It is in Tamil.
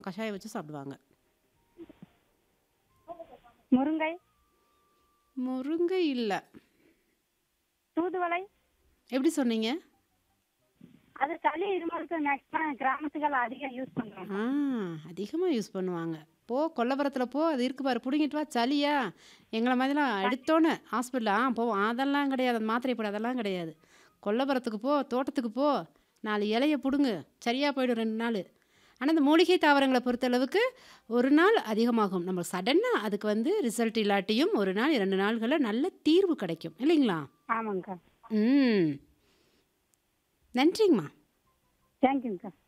கஷாயம் வச்சு சாப்பிடுவாங்க. முருங்கை, முருங்கை இல்ல. தூதுவளை. எப்படி சொன்னீங்க? அது சளி இருமலுக்கு மேக்ஸிமம் கிராமத்துகள் அதிகம் யூஸ் பண்றோம். ஆ அதிகமா யூஸ் பண்ணுவாங்க. போ கொல்லப்புறத்துல போ அது இருக்கு பாரு புடுங்கிட்டு வா சளியா? எங்கள மாதிரிலாம் எடுத்தோனே ஹாஸ்பிட்டல் ஆ போவோம். அதெல்லாம் கிடையாது. அந்த மாத்திரை போடு அதெல்லாம் கிடையாது. கொல்லப்புறத்துக்கு போ, தோட்டத்துக்கு போ, 4 இலைய புடுங்கு. சரியா போயிடும் 2 நாளு. ஆனா இந்த மூலிகை தாவரங்கள பொறுத்தளவுக்கு 1 நாள் அதிகமாகும். நம்ம சடனா அதுக்கு வந்து ரிசல்ட் இல்லாட்டியும் 1 நாள் 2 நாள்கள்ல நல்ல தீர்வு கிடைக்கும். இல்லைங்களா? ஆமாங்கக்கா. ம். நன்றிங்கம்மா. தேங்க்யூங்கக்கா.